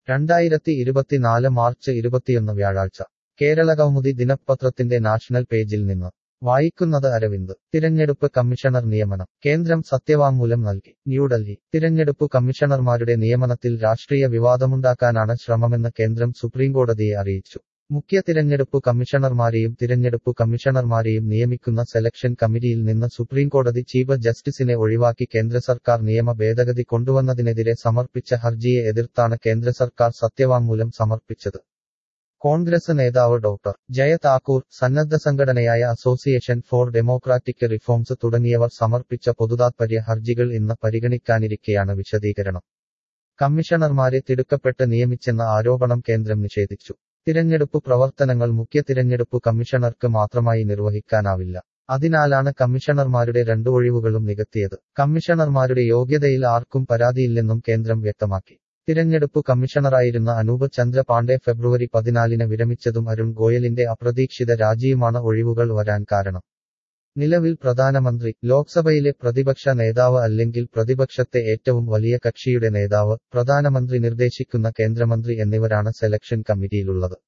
രണ്ടായിരത്തി ഇരുപത്തിനാല് മാർച്ച് ഇരുപത്തിയൊന്ന് വ്യാഴാഴ്ച കേരള കൗമുദി ദിനപത്രത്തിന്റെ നാഷണൽ പേജിൽ നിന്ന് വായിക്കുന്നത് അരവിന്ദ് തിരഞ്ഞെടുപ്പ് കമ്മീഷണർ നിയമനം കേന്ദ്രം സത്യവാങ്മൂലം നൽകി ന്യൂഡൽഹി തിരഞ്ഞെടുപ്പു കമ്മീഷണർമാരുടെ നിയമനത്തിൽ രാഷ്ട്രീയ വിവാദമുണ്ടാക്കാനാണ് ശ്രമമെന്ന് കേന്ദ്രം സുപ്രീംകോടതിയെ അറിയിച്ചു മുഖ്യ തിരഞ്ഞെടുപ്പു കമ്മീഷണർമാരെയും തിരഞ്ഞെടുപ്പു കമ്മീഷണർമാരെയും നിയമിക്കുന്ന സെലക്ഷൻ കമ്മിറ്റിയിൽ നിന്ന് സുപ്രീംകോടതി ചീഫ് ജസ്റ്റിസിനെ ഒഴിവാക്കി കേന്ദ്ര സർക്കാർ നിയമ ഭേദഗതി കൊണ്ടുവന്നതിനെതിരെ സമർപ്പിച്ച ഹർജിയെ എതിർത്താണ് കേന്ദ്ര സർക്കാർ സത്യവാങ്മൂലം സമർപ്പിച്ചത് കോൺഗ്രസ് നേതാവ് ഡോക്ടർ ജയ താക്കൂർ സന്നദ്ധ സംഘടനയായ അസോസിയേഷൻ ഫോർ ഡെമോക്രാറ്റിക് റിഫോംസ് തുടങ്ങിയവർ സമർപ്പിച്ച പൊതുതാത്പര്യ ഹർജികൾ ഇന്ന് പരിഗണിക്കാനിരിക്കെയാണ് വിശദീകരണം കമ്മീഷണർമാരെ തിടുക്കപ്പെട്ട് നിയമിച്ചെന്ന ആരോപണം കേന്ദ്രം നിഷേധിച്ചു തിരഞ്ഞെടുപ്പ് പ്രവർത്തനങ്ങൾ മുഖ്യ തിരഞ്ഞെടുപ്പ് കമ്മീഷണർക്ക് മാത്രമായി നിർവഹിക്കാനാവില്ല അതിനാലാണ് കമ്മീഷണർമാരുടെ രണ്ടു ഒഴിവുകളും നികത്തിയത് കമ്മീഷണർമാരുടെ യോഗ്യതയിൽ ആർക്കും പരാതിയില്ലെന്നും കേന്ദ്രം വ്യക്തമാക്കി തിരഞ്ഞെടുപ്പ് കമ്മീഷണറായിരുന്ന അനൂപ് ചന്ദ്ര പാണ്ഡെ ഫെബ്രുവരി പതിനാലിന് വിരമിച്ചതും അരുൺ ഗോയലിന്റെ അപ്രതീക്ഷിത രാജിയുമാണ് ഒഴിവുകൾ വരാൻ കാരണം നിലവിൽ പ്രധാനമന്ത്രി ലോക്സഭയിലെ പ്രതിപക്ഷ നേതാവ് അല്ലെങ്കിൽ പ്രതിപക്ഷത്തെ ഏറ്റവും വലിയ കക്ഷിയുടെ നേതാവ് പ്രധാനമന്ത്രി നിർദ്ദേശിക്കുന്ന കേന്ദ്രമന്ത്രി എന്നിവരാണ് സെലക്ഷൻ കമ്മിറ്റിയിലുള്ളത്